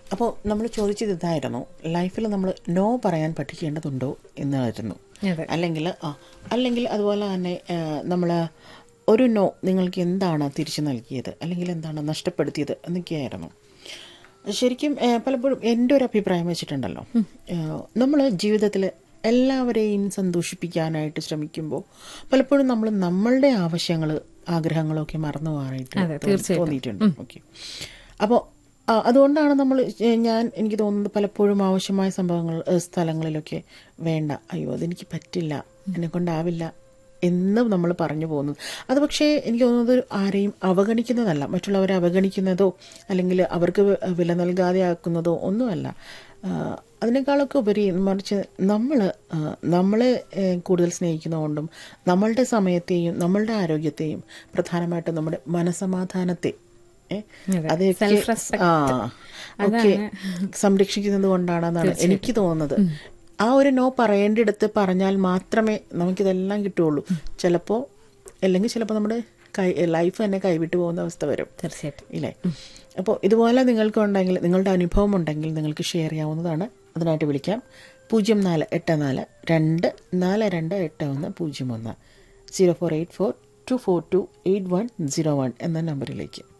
അപ്പോൾ നമ്മൾ ചോദിച്ചത് ഇതായിരുന്നു ലൈഫിൽ നമ്മൾ നോ പറയാൻ പഠിക്കേണ്ടതുണ്ടോ എന്നായിരുന്നു അതെ അല്ലെങ്കിൽ ആ അല്ലെങ്കിൽ അതുപോലെ തന്നെ നമ്മൾ ഒരു നോ നിങ്ങൾക്ക് എന്താണ് തിരിച്ചു നൽകിയത് അല്ലെങ്കിൽ എന്താണ് നഷ്ടപ്പെടുത്തിയത് എന്നൊക്കെയായിരുന്നു ശരിക്കും ആ, പലപ്പോഴും എൻ്റെ ഒരു അഭിപ്രായം വെച്ചിട്ടുണ്ടല്ലോ നമ്മൾ ജീവിതത്തിൽ എല്ലാവരെയും സന്തോഷിപ്പിക്കാനായിട്ട് ശ്രമിക്കുമ്പോൾ പലപ്പോഴും നമ്മൾ നമ്മളുടെ ആവശ്യങ്ങൾ ആഗ്രഹങ്ങളൊക്കെ മറന്നു പോകാനായിട്ട് അതെ, തോന്നി- തോന്നിയിട്ടുണ്ട് ഓക്കെ അപ്പോൾ അതുകൊണ്ടാണ് നമ്മൾ ഞാൻ എനിക്ക് തോന്നുന്നത് പലപ്പോഴും ആവശ്യമായ സംഭവങ്ങൾ ഏഹ്, സ്ഥലങ്ങളിലൊക്കെ വേണ്ട അയ്യോ അതെനിക്ക് പറ്റില്ല എന്നെ കൊണ്ടാവില്ല എന്ന് നമ്മൾ പറഞ്ഞു പോകുന്നത് അത് പക്ഷേ എനിക്ക് തോന്നുന്നത് ആരെയും അവഗണിക്കുന്നതല്ല മറ്റുള്ളവരെ അവഗണിക്കുന്നതോ അല്ലെങ്കിൽ അവർക്ക് വി- വില നൽകാതെ ആക്കുന്നതോ ഒന്നുമല്ല ആ, അതിനേക്കാളൊക്കെ ഉപരി മറിച്ച് നമ്മൾ നമ്മളെ ഏഹ്, കൂടുതൽ സ്നേഹിക്കുന്നതുകൊണ്ടും നമ്മളുടെ സമയത്തെയും നമ്മളുടെ ആരോഗ്യത്തെയും പ്രധാനമായിട്ടും നമ്മുടെ മനസമാധാനത്തെ ഏ, അതെ. അതൊക്കെ Self-respect. ആ ഒക്കെ സംരക്ഷിക്കുന്നത് കൊണ്ടാണെന്നാണ് എനിക്ക് തോന്നുന്നത് ആ ഒരു നോ പറയേണ്ടിടത്ത് പറഞ്ഞാൽ മാത്രമേ നമുക്കിതെല്ലാം കിട്ടുള്ളൂ ചിലപ്പോൾ അല്ലെങ്കിൽ ചിലപ്പോൾ നമ്മുടെ കൈ ലൈഫ് തന്നെ കൈവിട്ടു പോകുന്ന അവസ്ഥ വരും തീർച്ചയായിട്ടും ഇല്ലേ അപ്പോൾ ഇതുപോലെ നിങ്ങൾക്ക് ഉണ്ടെങ്കിൽ നിങ്ങളുടെ അനുഭവം ഉണ്ടെങ്കിൽ നിങ്ങൾക്ക് ഷെയർ ചെയ്യാവുന്നതാണ് അതിനായിട്ട് വിളിക്കാം പൂജ്യം നാല് എട്ട് നാല് രണ്ട് നാല് രണ്ട് എട്ട് ഒന്ന് പൂജ്യം ഒന്ന് zero four eight four two four two eight one zero one എന്ന നമ്പറിലേക്ക്